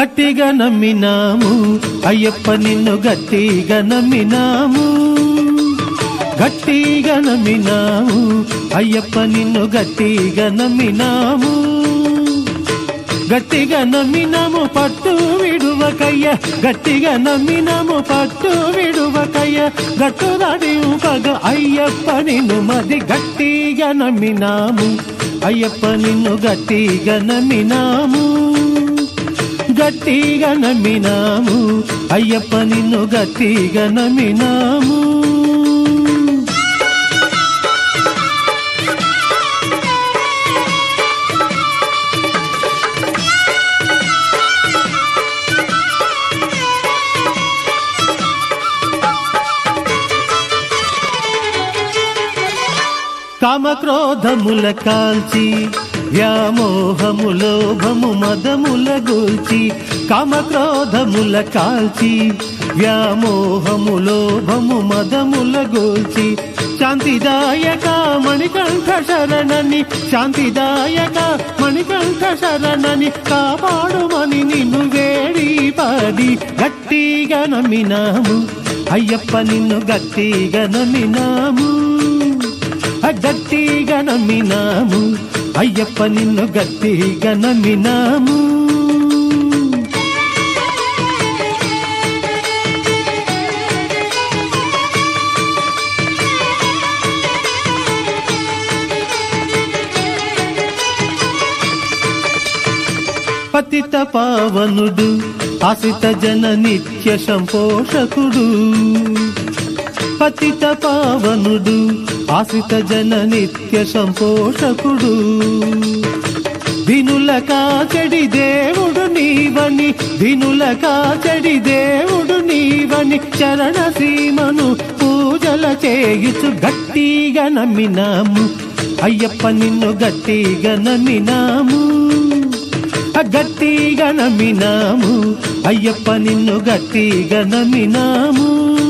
గట్టిగా నమ్మినాము అయ్యప్ప నిన్ను గట్టిగా నమ్మినాము గట్టిగా నమ్మినాము అయ్యప్ప నిన్ను గట్టిగా నమ్మినాము గట్టిగా నమ్మినాము పట్టు విడువకయ్య గట్టిగా నమ్మినాము పట్టు విడువకయ్య గట్టు దాడి పగ అయ్యప్ప నిన్ను మది గట్టిగా నమ్మినాము అయ్యప్ప నిన్ను గట్టిగా నమ్మినాము గట్టిగా నమ్మినాము అయ్యప్ప నిన్ను గట్టిగా నమ్మినాము కామక్రోధముల కాల్చి వ్యామోహములో భము మదముల గూల్చి కామక్రోధముల కాల్చి వ్యామోహములో భము మదముల గూల్చి శాంతిదాయక మణికంఠ శరణని శాంతిదాయక మణికంఠ శరణని కాపాడుమని నిన్ను వేడి పడి గట్టిగా నమ్మినాము అయ్యప్ప నిన్ను గట్టిగా నమ్మినాము గట్టిగా నమ్మినాము అయ్యప్ప నిన్ను గట్టిగా నమ్మినాము పతిత పావనుడు ఆసిత జన నిత్య సంపోషకుడు పతిత పావనుడు ఆసిత జన నిత్య సంపోషకుడు దినుల కాచడి దేవుడు నీవని దినుల కాచడి దేవుడు నీవని చరణ సీమను పూజల చేయుచు గట్టిగా నమ్మినాము అయ్యప్ప నిన్ను గట్టిగా నమ్మినాము గట్టిగా నమ్మినాము అయ్యప్ప నిన్ను గట్టిగా నమ్మినాము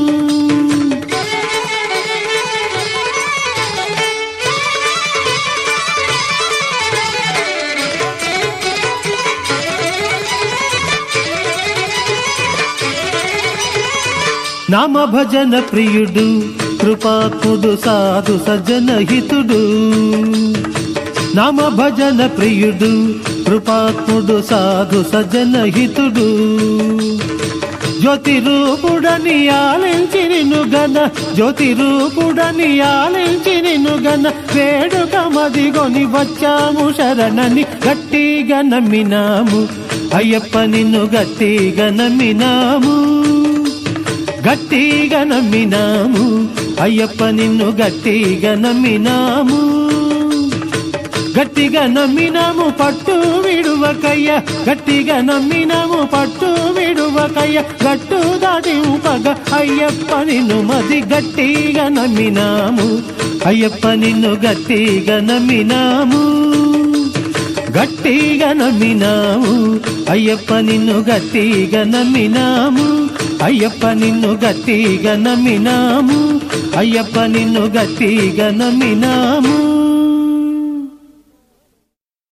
నామ భజన ప్రియుడు కృపాత్ముడు సాధు సజ్జన హితుడు నామ భజన ప్రియుడు కృపాత్ముడు సాధు సజ్జన హితుడు జ్యోతి రూపుడని ఆలించి నిన్ను గన జ్యోతి రూపుడని ఆలించి నిన్ను గన వేడుక మదిగొని వచ్చాము శరణని గట్టిగా నమ్మినాము అయ్యప్ప నిన్ను గట్టిగా నమ్మినాము గట్టిగా నమ్మినాము అయ్యప్ప నిన్ను గట్టిగా నమ్మినాము గట్టిగా నమ్మినాము పట్టు విడువకయ్య గట్టిగా నమ్మినాము పట్టు విడువకయ్య గట్టు దాటి పగ అయ్యప్ప నిన్ను మది గట్టిగా నమ్మినాము అయ్యప్ప నిన్ను గట్టిగా నమ్మినాము గట్టిగా నమ్మినాము అయ్యప్ప నిన్ను గట్టిగా నమ్మినాము అయ్యప్ప నిన్ను గట్టిగా నమ్మినాము అయ్యప్ప నిన్ను గట్టిగా నమ్మినాము